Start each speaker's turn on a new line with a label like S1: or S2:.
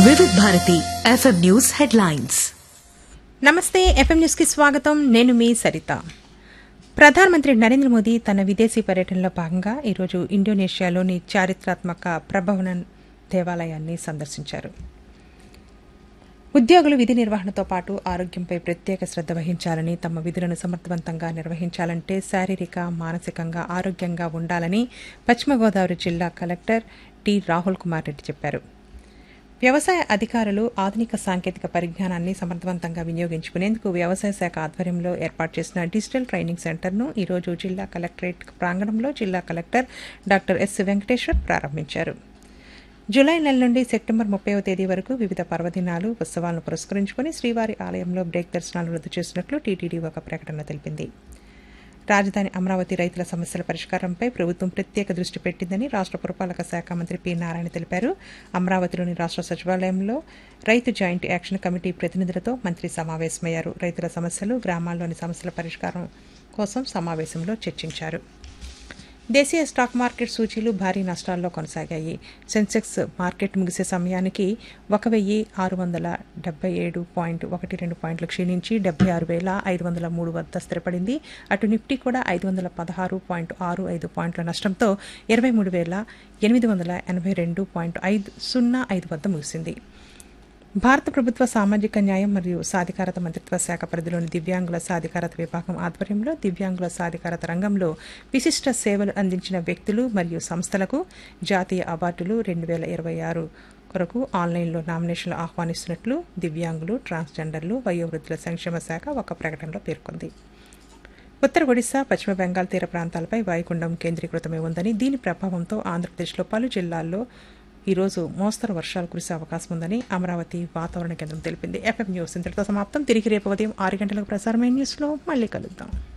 S1: వివిధ Bharati FM news headlines
S2: నమస్తే FM news కి స్వాగతం నేను మీ సరిత ప్రధానమంత్రి నరేంద్ర మోదీ తన విదేశీ పర్యటనలో భాగంగా ఈరోజు ఇండోనేషియాలోని చారిత్రాత్మక ప్రభవనం దేవాలయాన్ని సందర్శించారు ఉద్యోగులు విధి నిర్వహణతో పాటు ఆరోగ్యంపై ప్రత్యేక శ్రద్ధ వహించాలని తమ విధులను సమర్థవంతంగా నిర్వహించాలంటే శారీరక మానసికంగా ఆరోగ్యంగా ఉండాలని పశ్చిమ గోదావరి జిల్లా కలెక్టర్ టి రాహుల్ కుమార్ రెడ్డి చెప్పారు వ్యవసాయ అధికారులు ఆధునిక సాంకేతిక పరిజ్ఞానాన్ని సమర్థవంతంగా వినియోగించుకునేందుకు వ్యవసాయ శాఖ ఆధ్వర్యంలో ఏర్పాటు చేసిన డిజిటల్ ట్రైనింగ్ సెంటర్ను ఈరోజు జిల్లా కలెక్టరేట్ ప్రాంగణంలో జిల్లా కలెక్టర్ డాక్టర్ ఎస్ వెంకటేశ్వర్ ప్రారంభించారు జూలై నెల నుండి సెప్టెంబర్ ముప్పైవ తేదీ వరకు వివిధ పర్వదినాలు ఉత్సవాలను పురస్కరించుకుని శ్రీవారి ఆలయంలో బ్రేక్ దర్శనాలు రద్దు చేసినట్లు టీటీడీ ఒక ప్రకటనలో తెలిపింది రాజధాని అమరావతి రైతుల సమస్యల పరిష్కారంపై ప్రభుత్వం ప్రత్యేక దృష్టి పెట్టిందని రాష్ట్ర పురపాలక శాఖ మంత్రి పి నారాయణ తెలిపారు అమరావతిలోని రాష్ట్ర సచివాలయంలో రైతు జాయింట్ యాక్షన్ కమిటీ ప్రతినిధులతో మంత్రి సమావేశమయ్యారు రైతుల సమస్యలు గ్రామాల్లోని సమస్యల పరిష్కారం కోసం సమావేశంలో చర్చించారు దేశీయ స్టాక్ మార్కెట్ సూచీలు భారీ నష్టాల్లో కొనసాగాయి సెన్సెక్స్ మార్కెట్ ముగిసే సమయానికి ఒక వెయ్యి ఆరు వందల డెబ్బై ఏడు పాయింట్ ఒకటి రెండు పాయింట్లు క్షీణించి డెబ్బై ఆరు వేల ఐదు వందల మూడు వద్ద స్థిరపడింది అటు నిఫ్టీ కూడా ఐదు వందల పదహారు పాయింట్ ఆరు ఐదు పాయింట్ల నష్టంతో ఇరవై మూడు వేల ఎనిమిది వందల ఎనభై రెండు పాయింట్ ఐదు సున్నా ఐదు వద్ద ముగిసింది భారత ప్రభుత్వ సామాజిక న్యాయం మరియు సాధికారత మంత్రిత్వ శాఖ పరిధిలోని దివ్యాంగుల సాధికారత విభాగం ఆధ్వర్యంలో దివ్యాంగుల సాధికారత రంగంలో విశిష్ట సేవలు అందించిన వ్యక్తులు మరియు సంస్థలకు జాతీయ అవార్డులు రెండు వేల ఇరవై ఆరు కొరకు ఆన్లైన్లో నామినేషన్లు ఆహ్వానిస్తున్నట్లు దివ్యాంగులు ట్రాన్స్జెండర్లు వయోవృద్ధుల సంక్షేమ శాఖ ఒక ప్రకటనలో పేర్కొంది ఉత్తర ఒడిశా పశ్చిమ బెంగాల్ తీర ప్రాంతాలపై వాయుగుండం కేంద్రీకృతమై ఉందని దీని ప్రభావంతో ఆంధ్రప్రదేశ్లో పలు జిల్లాల్లో ఈరోజు మోస్తరు వర్షాలు కురిసే అవకాశం ఉందని అమరావతి వాతావరణ కేంద్రం తెలిపింది ఎఫ్ఎం న్యూస్ ఇంతటితో సమాప్తం తిరిగి రేపు ఉదయం ఆరు గంటలకు ప్రసారమైన న్యూస్లో మళ్ళీ కలుద్దాం